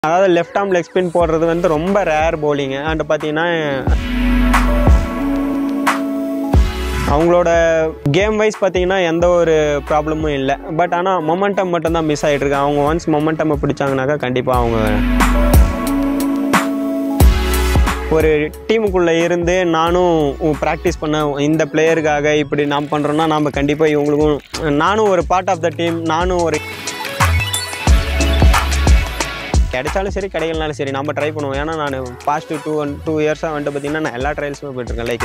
அதாவது left arm leg spin போடுறது வந்து ரொம்ப ரேர் bowling அண்ட் பார்த்தீங்கன்னா அவங்களோட கேம் வைஸ் பார்த்தீங்கன்னா எந்த ஒரு ப்ராப்ளமும் இல்லை பட் ஆனால் மொமெண்டம் மட்டும்தான் மிஸ் ஆகிட்டு இருக்கு அவங்க ஒன்ஸ் மொமெண்டம் பிடிச்சாங்கனாக்கா கண்டிப்பாக அவங்க ஒரு டீமுக்குள்ளே இருந்து நானும் ப்ராக்டிஸ் பண்ண இந்த பிளேயருக்காக இப்படி நாம் பண்ணுறோன்னா நாம் கண்டிப்பாக இவங்களுக்கும் நானும் ஒரு பார்ட் ஆஃப் த டீம் நானும் ஒரு கிடைச்சாலும் சரி கிடைக்கலனாலும் சரி நம்ம ட்ரை பண்ணுவோம் ஏன்னா நான் பாஸ்ட் டூ ஒன் டூ இயர்ஸாக வந்துட்டு பார்த்தீங்கன்னா நான் எல்லா ட்ரையல்ஸுமே போயிட்டுருக்கேன் லைக்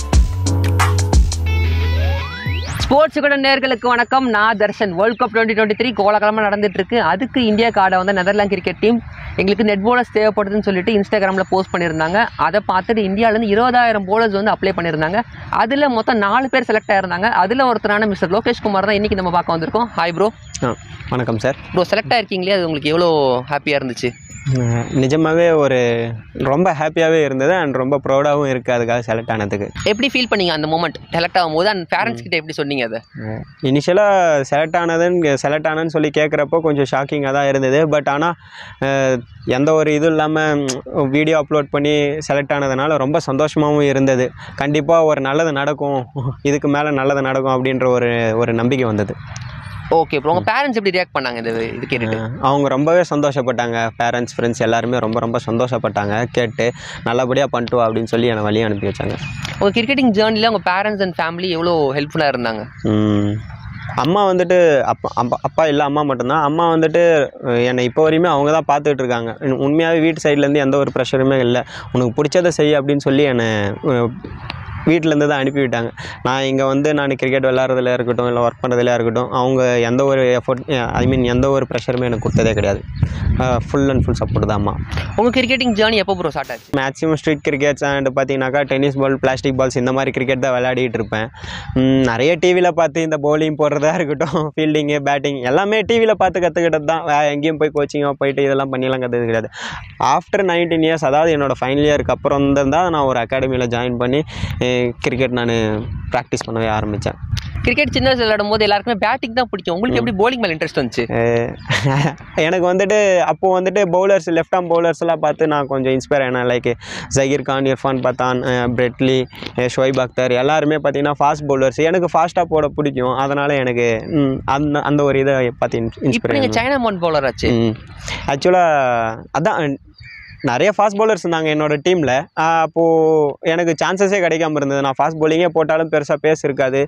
ஸ்போர்ட்ஸ் கூட நேர்களுக்கு வணக்கம் நான் Darshan world cup twenty twenty three கோலகலமாக நடந்துட்டு இருக்கு அதுக்கு இந்தியா கார்டை வந்து நெதர்லாந்து கிரிக்கெட் டீம் எங்களுக்கு நெட் போலர்ஸ் தேவைப்படுதுன்னு சொல்லிட்டு இன்ஸ்டாகிராமில் போஸ்ட் பண்ணியிருந்தாங்க அதை பார்த்துட்டு இந்தியாவிலேருந்து இருபதாயிரம் போலர்ஸ் வந்து அப்ளை பண்ணியிருந்தாங்க அதில் மொத்தம் நாலு பேர் செலக்ட் ஆயிருந்தாங்க அதில் ஒருத்தரான மிஸ்டர் லோகேஷ் குமார் தான் இன்றைக்கி நம்ம பார்க்க வந்திருக்கோம் ஹாய் ப்ரோ ஆ வணக்கம் சார் ப்ரோ செலக்ட் ஆயிருக்கீங்களே அது உங்களுக்கு எவ்வளோ ஹாப்பியாக இருந்துச்சு நிஜமாகவே ஒரு ரொம்ப ஹாப்பியாகவே இருந்தது அண்ட் ரொம்ப ப்ரௌடாகவும் இருக்குது அதுக்காக செலக்ட் ஆனதுக்கு எப்படி ஃபீல் பண்ணீங்க அந்த மூமெண்ட் செலக்ட் ஆகும்போது அந்த பேரண்ட்ஸ் கிட்ட எப்படி சொன்னீங்க அதை இனிஷியலாக செலக்ட் ஆனதுன்னு செலக்ட் ஆனதுன்னு சொல்லி கேட்குறப்போ கொஞ்சம் ஷாக்கிங்காக தான் இருந்தது பட் ஆனால் எந்த ஒரு இதுவும் இல்லாமல் வீடியோ அப்லோட் பண்ணி செலக்ட் ஆனதுனால ரொம்ப சந்தோஷமாகவும் இருந்தது கண்டிப்பாக ஒரு நல்லது நடக்கும் இதுக்கு மேலே நல்லது நடக்கும் அப்படின்ற ஒரு ஒரு நம்பிக்கை வந்தது ஓகே ப்ரோ உங்கள் பேரண்ட்ஸ் எப்படி ரியாக்ட் பண்ணாங்க இது இது கேட்டுட்டு அவங்க ரொம்பவே சந்தோஷப்பட்டாங்க பேரண்ட்ஸ் ஃப்ரெண்ட்ஸ் எல்லாருமே ரொம்ப ரொம்ப சந்தோஷப்பட்டாங்க கேட்டு நல்லபடியாக பண்ணிட்டு வா அப்படின்னு சொல்லி என்னை வழி அனுப்பி வச்சாங்க உங்கள் கிரிக்கெட்டிங் ஜேர்னியில் உங்கள் பேரண்ட்ஸ் அண்ட் ஃபேமிலி எவ்வளோ ஹெல்ப்ஃபுல்லாக இருந்தாங்க ம். அம்மா வந்துட்டு அப்பா அப்பா அப்பா இல்லை அம்மா மட்டும்தான் அம்மா வந்துட்டு அஹ், என்னை இப்போ வரையுமே அவங்க தான் பார்த்துட்டு இருக்காங்க உண்- உண்மையாகவே வீட்டு சைட்லேருந்து எந்த ஒரு ப்ரெஷருமே இல்லை உனக்கு பிடிச்சதை செய் அப்படின்னு சொல்லி என்னை அஹ், வீட்டிலேருந்து தான் அனுப்பி விட்டாங்க நான் இங்கே வந்து நான் கிரிக்கெட் விளாட்றதுல இருக்கட்டும் இல்லை ஒர்க் பண்ணுறதுல இருக்கட்டும் அவங்க எந்த ஒரு எஃபர்ட் ஐ மீன் எந்த ஒரு ப்ரெஷருமே எனக்கு கொடுத்ததே கிடையாது ஃபுல் அண்ட் ஃபுல் சப்போர்ட் தான் அம்மா உங்கள் கிரிக்கெட்டிங் ஜேர்னி எப்போ ப்ரோ ஸ்டார்ட் ஆச்சு மேக்ஸிமம் ஸ்ட்ரீட் கிரிக்கெட்ஸ் அண்ட் பார்த்தீங்கன்னாக்கா டென்னிஸ் பால் பிளாஸ்டிக் பால்ஸ் இந்த மாதிரி கிரிக்கெட் தான் விளையாடிட்டு இருப்பேன் ம், நிறைய டிவியில் பார்த்து இந்த பவுலிங் போடுறதா இருக்கட்டும் ஃபீல்டிங்கு பேட்டிங் எல்லாமே டிவியில் பார்த்து கற்றுக்கிட்டது தான் வேறு எங்கேயும் போய் கோச்சிங்காக போயிட்டு இதெல்லாம் பண்ணிலாம் கற்றுக்கிறது கிடையாது ஆஃப்டர் நைன்டீன் இயர்ஸ் அதாவது என்னோடய ஃபைனல் இயருக்கு அப்புறம் தான் நான் ஒரு அகாடமியில் ஜாயின் பண்ணி கிரிக்கெட் நான் ப்ராக்டிஸ் பண்ணவே ஆரம்பித்தேன் கிரிக்கெட் சின்ன வயசுல விளையாடும் போது எல்லாருக்குமே பேட்டிங் தான் பிடிக்கும் உங்களுக்கு எப்படி bowling மேல இன்ட்ரெஸ்ட் வந்துச்சு எனக்கு வந்துட்டு அப்போது வந்துட்டு பவுலர்ஸ் லெஃப்ட் ஆர்ம் பவுலர்ஸ்லாம் பார்த்து நான் கொஞ்சம் இன்ஸ்பயர் ஆனேன் like Zaheer Khan Irfan Pathan ah, Brett Lee ah, Shoaib Akhtar எல்லாருமே பார்த்தீங்கன்னா ஃபாஸ்ட் பவுலர்ஸ் எனக்கு ஃபாஸ்ட்டாக போட பிடிக்கும் அதனால் எனக்கு ம், அந்த அந்த ஒரு இதை பார்த்து இப்போ இன்ஸ்பயர் நீங்க சைனா மவுண்ட் பவுலர் ஆச்சு ஆக்சுவலாக அதான் நிறைய ஃபாஸ்ட் பவுலர்ஸ் இருந்தாங்க என்னோட டீமில் அப்போது எனக்கு சான்சஸே கிடைக்காம இருந்தது நான் ஃபாஸ்ட் bowling-ஏ போட்டாலும் பெருசாக பேஸ் இருக்காது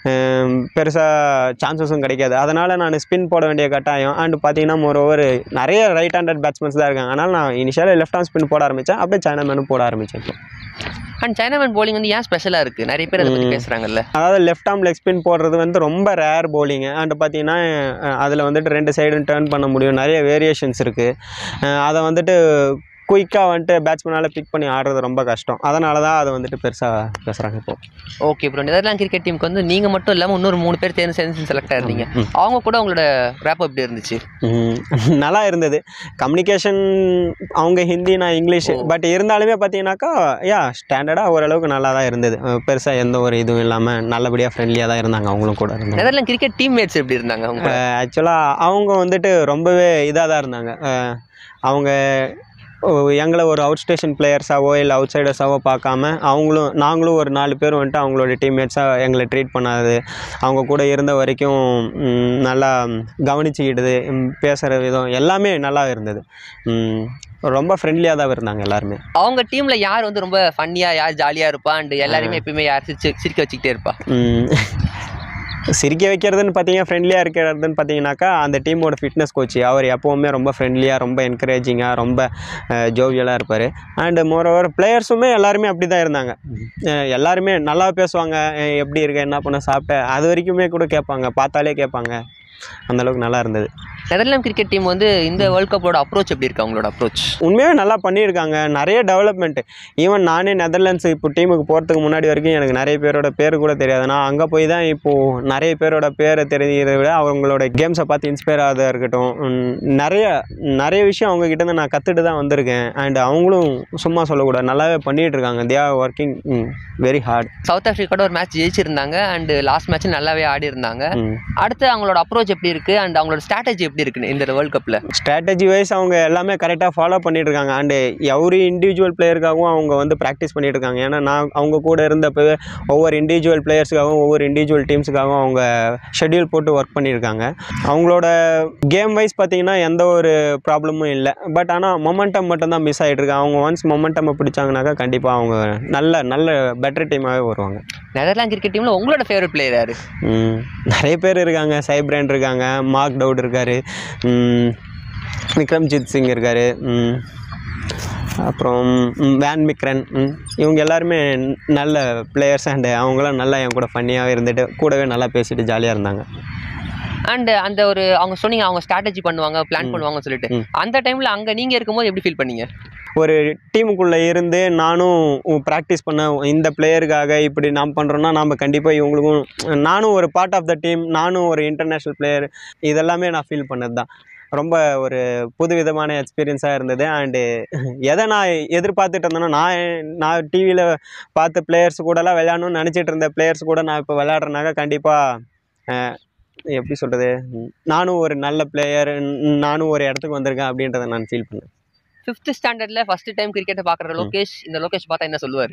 பெருசாக சான்சஸும் கிடைக்காது அதனால் நான் ஸ்பின் போட வேண்டிய கட்டாயம் அண்ட் பார்த்தீங்கன்னா மோரோவர் நிறைய ரைட் ஹேண்டட் பேட்ஸ்மேன்ஸ் தான் இருக்காங்க அதனால் நான் இனிஷியலாக லெஃப்ட் ஹேண்ட் ஸ்பின் போட ஆரம்பித்தேன் அப்படியே சைனா மேனும் போட ஆரம்பித்தேன் இப்போ அண்ட் சைனா மவுண்ட் bowling வந்து ஏன் ஸ்பெஷலா இருக்கு நிறைய பேர் அதை பத்தி பேசுறாங்கல்ல அதாவது லெஃப்ட் ஆர்ம் லெக் ஸ்பின் போடுறது வந்து ரொம்ப ரேர் bowling அண்ட் பார்த்தீங்கன்னா அதில் வந்துட்டு ரெண்டு சைடும் டேர்ன் பண்ண முடியும் நிறைய வேரியேஷன்ஸ் இருக்குது அதை வந்துட்டு குயிக்காக வந்துட்டு பேட்ஸ்மேனால் பிக் பண்ணி ஆடுறது ரொம்ப கஷ்டம் அதனால தான் அதை வந்துட்டு பெருசாக பேசுகிறாங்க இப்போ ஓகே ப்ரோ நெதர்லாந்து கிரிக்கெட் டீமுக்கு வந்து நீங்க மட்டும் இல்லாம இன்னொரு மூணு பேர் தேர்ந்து சேர்ந்து செலக்ட் ஆயிருந்தீங்க ம். அவங்க கூட உங்களோட ரேப் எப்படி இருந்துச்சு ம், நல்லா இருந்தது கம்யூனிகேஷன் அவங்க ஹிந்தி நான் இங்கிலீஷ் பட் இருந்தாலுமே பார்த்தீங்கன்னாக்கா யா ஸ்டாண்டர்டாக ஓரளவுக்கு நல்லா தான் இருந்தது பெருசாக எந்த ஒரு இதுவும் இல்லாமல் நல்லபடியாக ஃப்ரெண்ட்லியாக தான் இருந்தாங்க அவங்களும் கூட இருந்தாங்க நெதர்லாந்து கிரிக்கெட் டீம் மேட்ஸ் எப்படி இருந்தாங்க அவங்க கூட? ஆக்சுவலாக அவங்க வந்துட்டு ரொம்பவே இதாக தான் இருந்தாங்க அஹ் அவங்க ஓ, எங்களை ஒரு அவுட் ஸ்டேஷன் பிளேயர்ஸாவோ இல்லை அவுட் சைடர்ஸாவோ பார்க்காம அவங்களும் நாங்களும் ஒரு நாலு பேர் வந்துட்டு அவங்களோட டீம்மேட்ஸாக எங்களை ட்ரீட் பண்ணாது அவங்க கூட இருந்த வரைக்கும் ம், நல்லா கவனிச்சுக்கிட்டது பேசுகிற விதம் எல்லாமே நல்லா இருந்தது ம், ரொம்ப ஃப்ரெண்ட்லியாக தான் இருந்தாங்க எல்லாருமே அவங்க டீம்ல யார் வந்து ரொம்ப ஃபன்னியா யார் ஜாலியா இருப்பா அண்ட் எல்லாருமே எப்பயுமே யார் சிரிச்சு சிரிக்க வச்சுக்கிட்டே இருப்பா ம். சிரிக்க வைக்கிறதுன்னு பார்த்தீங்கன்னா ஃப்ரெண்ட்லியாக இருக்கிறதுன்னு பார்த்தீங்கன்னாக்கா அந்த டீமோட ஃபிட்னஸ் கோச் அவர் எப்போவுமே ரொம்ப ஃப்ரெண்ட்லியாக ரொம்ப என்கரேஜிங்காக ரொம்ப ஜோவியலாக இருப்பார் அண்டு மோரோவர் பிளேயர்ஸுமே எல்லாருமே அப்படி தான் இருந்தாங்க அஹ் எல்லாருமே நல்லா பேசுவாங்க அஹ் எப்படி இருக்க என்ன பண்ண சாப்பிட்ட அது வரைக்குமே கூட கேட்பாங்க பார்த்தாலே கேட்பாங்க அந்தளவுக்கு நல்லா இருந்தது நெதர்லாந்து கிரிக்கெட் டீம் வந்து இந்த வேர்ல்ட் கப்போட அப்ரோச் எப்படி இருக்கு அவங்களோட அப்ரோச் உண்மையாகவே நல்லா பண்ணியிருக்காங்க நிறைய டெவலப்மெண்ட் ஈவன் நானே நெதர்லாண்ட்ஸ் இப்போ டீமுக்கு போகிறதுக்கு முன்னாடி வரைக்கும் எனக்கு நிறைய பேரோட பேர் கூட தெரியாது நான் அங்கே போய் தான் இப்போது நிறைய பேரோட பேரை தெரிஞ்சுக்கிறத விட அவங்களோட கேம்ஸை பார்த்து இன்ஸ்பயர் ஆகிறதா இருக்கட்டும் உம், நிறைய நிறைய விஷயம் அவங்க கிட்ட இருந்து நான் கற்றுட்டு தான் வந்திருக்கேன் அண்ட் அவங்களும் சும்மா சொல்லக்கூடாது நல்லாவே பண்ணிகிட்டு இருக்காங்க they are working very hard south ஆஃப்ரிக்காவோட ஒரு மேட்ச் ஜெயிச்சிருந்தாங்க அண்ட் லாஸ்ட் மேட்ச் நல்லாவே ஆடி இருந்தாங்க அடுத்து அவங்களோட அப்ரோச் அப்ரோச் எப்படி இருக்குது அண்ட் அவங்களோட ஸ்ட்ராட்டஜி எப்படி இருக்குன்னு இந்த வேர்ல்ட் கப்பில் ஸ்ட்ராட்டஜி வைஸ் அவங்க எல்லாமே கரெக்டாக ஃபாலோ பண்ணிட்டு இருக்காங்க அண்டு எவ்ரி இண்டிவிஜுவல் பிளேயருக்காகவும் அவங்க வந்து ப்ராக்டிஸ் பண்ணிட்டு இருக்காங்க ஏன்னா நான் அவங்க கூட இருந்தப்போ ஒவ்வொரு இண்டிவிஜுவல் பிளேயர்ஸுக்காகவும் ஒவ்வொரு இண்டிவிஜுவல் டீம்ஸுக்காகவும் அவங்க ஷெட்யூல் போட்டு ஒர்க் பண்ணியிருக்காங்க அவங்களோட கேம் வைஸ் பார்த்தீங்கன்னா எந்த ஒரு ப்ராப்ளமும் இல்லை பட் ஆனால் மொமெண்டம் மட்டும்தான் மிஸ் ஆகிட்டு இருக்கு அவங்க ஒன்ஸ் மொமெண்டம் பிடிச்சாங்கனாக்கா கண்டிப்பாக அவங்க நல்ல நல்ல பெட்டர் டீமாகவே வருவாங்க நெதர்லாந்து கிரிக்கெட் டீமில் உங்களோட ஃபேவரட் பிளேயர் யாரு ம், நிறைய பேர் இருக்காங்க சைப்ரேன் இருக்காங்க மார்க் டவுட் இருக்கார் விக்ரம்ஜித் சிங் இருக்கார் அப்புறம் ம், வேன் மிக்ரன் ம், இவங்க எல்லாருமே நல்ல பிளேயர்ஸ் அண்டு அவங்களாம் நல்லா என் கூட ஃபன்னியாகவே இருந்துட்டு கூடவே நல்லா பேசிட்டு ஜாலியாக இருந்தாங்க அண்ட் அந்த ஒரு அவங்க சொன்னீங்க அவங்க ஸ்ட்ராட்டஜி பண்ணுவாங்க பிளான் பண்ணுவாங்கன்னு சொல்லிட்டு ம். அந்த டைமில் அங்கே நீங்கள் இருக்கும்போது எப்படி ஃபீல் பண்ணீங்க ஒரு டீமுக்குள்ளே இருந்து நானும் ப்ராக்டிஸ் பண்ண இந்த பிளேயருக்காக இப்படி நாம் பண்ணுறோன்னா நாம் கண்டிப்பாக இவங்களுக்கும் நானும் ஒரு பார்ட் ஆஃப் த டீம் நானும் ஒரு இன்டர்நேஷ்னல் பிளேயர் இதெல்லாமே நான் ஃபீல் பண்ணது தான் ரொம்ப ஒரு புதுவிதமான எக்ஸ்பீரியன்ஸாக இருந்தது அண்டு எதை நான் எதிர்பார்த்துட்டு இருந்தேன்னா நான் நான் டிவியில் பார்த்த பிளேயர்ஸ் கூடலாம் விளையாடணும்னு நினச்சிட்டு இருந்த பிளேயர்ஸ் கூட நான் இப்போ விளையாடுறேனாக்க கண்டிப்பாக எப்படி சொல்கிறது நானும் ஒரு நல்ல பிளேயர் நானும் ஒரு இடத்துக்கு வந்திருக்கேன் அப்படின்றத நான் ஃபீல் பண்ணேன் ஃபிஃப்த் ஸ்டாண்டர்டில் ஃபர்ஸ்ட் டைம் கிரிக்கெட்டை பார்க்குற லோகேஷ் இந்த லோகேஷ் பார்த்தா என்ன சொல்லுவார்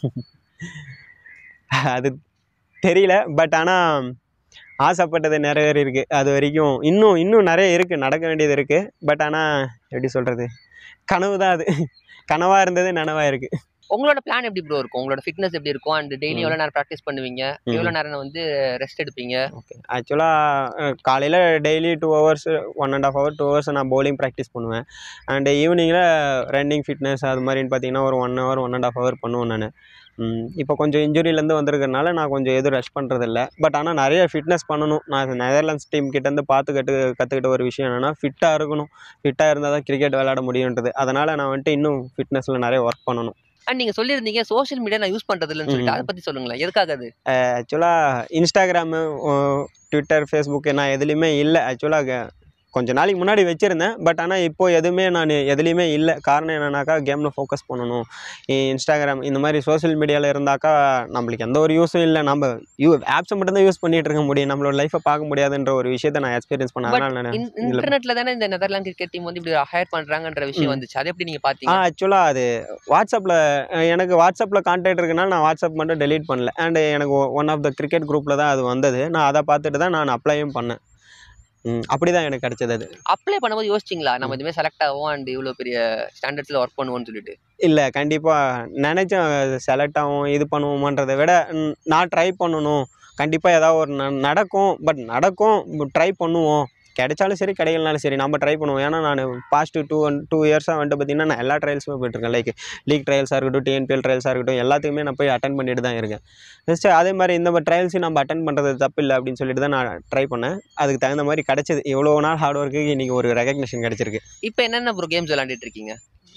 அது தெரியல பட் ஆனால் ஆசைப்பட்டது நிறைவேறி இருக்கு அது வரைக்கும் இன்னும் இன்னும் நிறைய இருக்குது நடக்க வேண்டியது இருக்குது பட் ஆனால் எப்படி சொல்கிறது கனவு தான் அது கனவாக இருந்தது நனவாக இருக்குது உங்களோட பிளான் எப்படி ப்ரோ இருக்கும் உங்களோட ஃபிட்னஸ் எப்படி இருக்கும் அண்ட் டெய்லி ம். எவ்வளோ நேரம் ப்ராக்டிஸ் பண்ணுவீங்க ம். எவ்வளோ நேரம் வந்து ரெஸ்ட் எடுப்பீங்க ஓகே ஆக்சுவலாக காலையில் daily two hours one and half hour two hours நான் bowling ப்ராக்டிஸ் பண்ணுவேன் அண்ட் ஈவினிங்கில் ரன்னிங் ஃபிட்னஸ் அது மாதிரின்னு பார்த்தீங்கன்னா ஒரு one hour one and half hour பண்ணுவேன் நான் இப்போ கொஞ்சம் இன்ஜுரியிலேருந்து வந்திருக்கறனால நான் கொஞ்சம் எதுவும் ரெஸ்ட் பண்ணுறதில்ல பட் ஆனால் நிறைய ஃபிட்னஸ் பண்ணணும் நான் நெதர்லாண்ட்ஸ் டீம் கிட்டேருந்து பார்த்து கட்டு கற்றுக்கிட்ட ஒரு விஷயம் என்னென்னா ஃபிட்டாக இருக்கணும் ஃபிட்டாக இருந்தால் தான் கிரிக்கெட் விளையாட முடியுன்றது அதனால் நான் வந்துட்டு இன்னும் ஃபிட்னஸில் நிறைய ஒர்க் பண்ணணும் அண்ட் நீங்கள் சொல்லியிருந்தீங்க சோஷியல் மீடியா நான் யூஸ் பண்ணுறது இல்லைன்னு சொல்லிட்டு ம். அதை பற்றி சொல்லுங்களேன் எதுக்காக அது ஆக்சுவலாக இன்ஸ்டாகிராமு ட்விட்டர் ஃபேஸ்புக் நான் எதுலேயுமே இல்லை ஆக்சுவலாக கொஞ்ச நாளைக்கு முன்னாடி வச்சுருந்தேன் பட் ஆனால் இப்போ எதுவுமே நான் எதுலேயுமே இல்லை காரணம் என்னன்னாக்கா கேமில் ஃபோக்கஸ் பண்ணணும் இன்ஸ்டாகிராம் இந்த மாதிரி சோஷியல் மீடியாவில் இருந்தாக்கா நம்மளுக்கு எந்த ஒரு யூஸும் இல்லை நம்ம யூ ஆப்ஸை மட்டும்தான் யூஸ் பண்ணிகிட்டு இருக்க முடியும் நம்மளோட லைஃப்பை பார்க்க முடியாதுன்ற ஒரு விஷயத்தை நான் எக்ஸ்பீரியன்ஸ் பண்ணேன் But அதனால் நான் இன்- இதில் இன்டர்நெட்ல தானே இந்த நெதர்லாந்து கிரிக்கெட் டீம் வந்து இப்படி ஹையர் பண்றாங்கன்ற விஷயம் ம். வந்துச்சு அதை எப்படி நீங்க ஆ பாத்தீங்க ஆக்சுவலாக அது வாட்ஸ்அப்பில் எனக்கு வாட்ஸ்அப்பில் கான்டாக்ட் இருக்குனால நான் வாட்ஸ்அப் மட்டும் டெலீட் பண்ணல அண்ட் எனக்கு ஒன் ஆஃப் த கிரிக்கெட் குரூப்பில் தான் அது வந்தது நான் அதை பார்த்துட்டு தான் நான் அப்ளையும் பண்ணேன் ம், அப்படி தான் எனக்கு கிடச்சது அது அப்ளை பண்ணும்போது யோசிச்சிங்களா நம்ம இதுமே செலக்ட் ஆகும் அண்ட் இவ்வளவு பெரிய ஸ்டாண்டர்ட்ஸ்ல ஒர்க் பண்ணுவோம்னு சொல்லிட்டு இல்லை கண்டிப்பாக நினச்சேன் செலக்ட் ஆகும் இது பண்ணுவோமான்றதை விட ம், நான் ட்ரை பண்ணணும் கண்டிப்பாக ஏதாவது ஒரு ந- நடக்கும் பட் நடக்கும் ட்ரை பண்ணுவோம் கிடைச்சாலும் சரி கிடைக்கலனாலும் சரி நம்ம ட்ரை பண்ணுவோம் ஏன்னா நான் பாஸ்ட் டூ ஒன் டூ இயர்ஸாக வந்துட்டு பார்த்தீங்கன்னா நான் எல்லா ட்ரையல்ஸுமே போயிட்டுருக்கேன் லைக் லீக் ட்ரையல்ஸாக இருக்கட்டும் டிஎன்பிஎல் ட்ரையல்ஸாக இருக்கட்டும் எல்லாத்துக்குமே நான் போய் அட்டன் பண்ணிட்டு தான் இருக்கேன் ஜஸ்ட் அதே மாதிரி இந்த மாதிரி ட்ரையல்ஸையும் நம்ம அட்டன் பண்ணுறது தப்பு இல்லை அப்படின்னு சொல்லிட்டு தான் நான் ட்ரை பண்ணேன் அதுக்கு தகுந்த மாதிரி கிடச்சிது இவ்வளோ நாள் ஹார்ட் ஒர்க்குக்கு இன்றைக்கி ஒரு ரெகக்னிஷன் கிடச்சிருக்கு இப்போ என்னென்ன ப்ரோ கேம்ஸ் விளையாடிட்டு இருக்கீங்க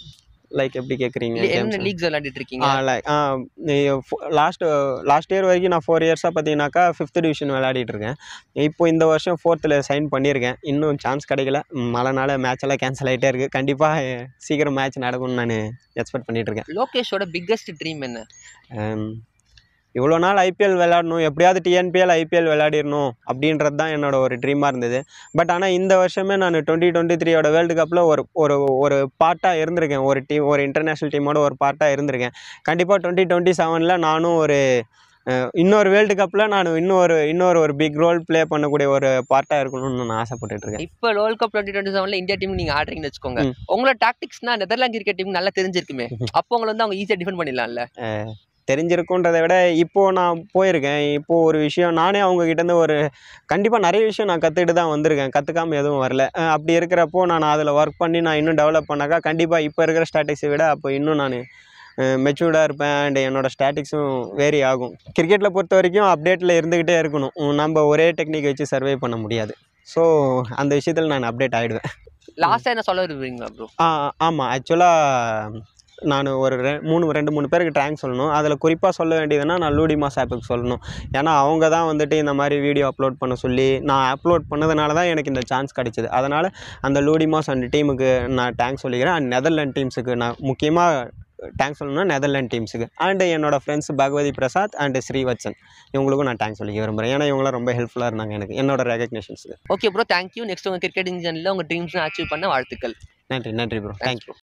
லைக் எப்படி கேட்குறீங்க இல்ல, என்னென்ன லீக்ஸ் விளையாடிட்டு இருக்கீங்க ah like ah last last year வரைக்கும் நான் ஃபோர் இயர்ஸாக பார்த்தீங்கன்னாக்கா ஃபிஃப்த் டிவிஷன் விளையாடிட்டு இருக்கேன் இப்போ இந்த வருஷம் ஃபோர்த்தில் சைன் பண்ணியிருக்கேன் இன்னும் சான்ஸ் கிடைக்கல மழைனால மேட்ச் எல்லாம் கேன்சல் ஆகிட்டே இருக்குது கண்டிப்பாக சீக்கிரம் மேட்ச் நடக்கும்னு நான் எக்ஸ்பெக்ட் பண்ணிட்டு இருக்கேன் லோகேஷோட பிக்கஸ்ட் ட்ரீம் என்ன ஆம், இவ்வளோ நாள் ஐபிஎல் விளையாடணும் எப்படியாவது டிஎன்பிஎல் ஐபிஎல் விளையாடிடணும் அப்படின்றது தான் என்னோட ஒரு ட்ரீமாக இருந்தது பட் ஆனால் இந்த வருஷமே நான் டுவெண்ட்டி டுவெண்ட்டி த்ரீயோட வேர்ல்டு கப்பில் ஒரு ஒரு ஒரு பார்ட்டாக இருந்திருக்கேன் ஒரு டீம் ஒரு இன்டர்நேஷ்னல் டீமோட ஒரு பார்ட்டாக இருந்திருக்கேன் கண்டிப்பாக டுவெண்ட்டி டுவெண்ட்டி செவனில் நானும் ஒரு அஹ், இன்னொரு வேர்ல்டு கப்பில் நான் இன்னொரு இன்னொரு ஒரு பிக் ரோல் ப்ளே பண்ணக்கூடிய ஒரு பார்ட்டாக இருக்கணும்னு நான் ஆசைப்பட்டுட்டு இருக்கேன் இப்போ வேர்ல்ட் கப் டுவெண்ட்டி டுவெண்ட்டி செவன்ல இந்தியா டீம் நீங்க ஆடுறீங்கன்னு வச்சுக்கோங்க ம். உங்களோட டாக்டிக்ஸ்னா நெதர்லாந்து கிரிக்கெட் டீம் நல்லா தெரிஞ்சிருக்குமே அப்போ உங்களை வந்து அவங்க ஈஸியா டிஃபெண்ட் பண்ணிடலாம்ல தெரிஞ்சிருக்குன்றதை விட இப்போது நான் போயிருக்கேன் இப்போது ஒரு விஷயம் நானே அவங்க கிட்டேருந்து ஒரு கண்டிப்பாக நிறைய விஷயம் நான் கற்றுக்கிட்டு தான் வந்திருக்கேன் கற்றுக்காம எதுவும் வரல அஹ் அப்படி இருக்கிறப்போ நான் அதில் ஒர்க் பண்ணி நான் இன்னும் டெவலப் பண்ணாக்கா கண்டிப்பாக இப்போ இருக்கிற ஸ்டாட்டிக்ஸை விட அப்போ இன்னும் நான் மெச்சூர்டாக இருப்பேன் அண்ட் என்னோடய ஸ்டாட்டிக்ஸும் வேரி ஆகும் கிரிக்கெட்டில் பொறுத்த வரைக்கும் அப்டேட்டில் இருந்துக்கிட்டே இருக்கணும் உம் நம்ம ஒரே டெக்னிக் வச்சு சர்வே பண்ண முடியாது ஸோ அந்த விஷயத்தில் நான் அப்டேட் ஆகிடுவேன் லாஸ்டா என்ன சொல்ல விரும்புறீங்களா ப்ரோ ஆ ஆமாம் ஆக்சுவலாக நான் ஒரு ரெ மூணு ரெண்டு மூணு பேருக்கு டேங்க் சொல்லணும் அதில் குறிப்பாக சொல்ல வேண்டியதுன்னா நான் லூடிமாஸ் ஆப்புக்கு சொல்லணும் ஏன்னா அவங்க தான் வந்துட்டு இந்த மாதிரி வீடியோ அப்லோட் பண்ண சொல்லி நான் அப்லோட் பண்ணதுனால தான் எனக்கு இந்த சான்ஸ் கிடைச்சிது அதனால் அந்த லூடிமாஸ் அண்ட் டீமுக்கு நான் டேங்க் சொல்லிக்கிறேன் அண்ட் நெதர்லாண்ட் டீம்ஸுக்கு நான் முக்கியமாக தேங்க்ஸ் சொல்லணும்னா நெதர்லாண்ட் டீம்ஸுக்கு அண்டு என்னோட ஃப்ரெண்ட்ஸ் பகவதி பிரசாத் அண்டு ஸ்ரீவத்சன் இவங்களுக்கும் நான் தேங்க்ஸ் சொல்லிக்க விரும்புகிறேன் ஏன்னா இவங்களாம் ரொம்ப ஹெல்ப்ஃபுல்லாக இருந்தாங்க எனக்கு என்னோட ரெகக்னேஷன்ஸுக்கு ஓகே ப்ரோ தேங்க்யூ நெக்ஸ்ட் உங்கள் கிரிக்கெட் இன்ஜினில் உங்கள் ட்ரீம்ஸ்லாம் அச்சீவ் பண்ண வாழ்த்துக்கள் நன்றி நன்றி ப்ரோ தேங்க்யூ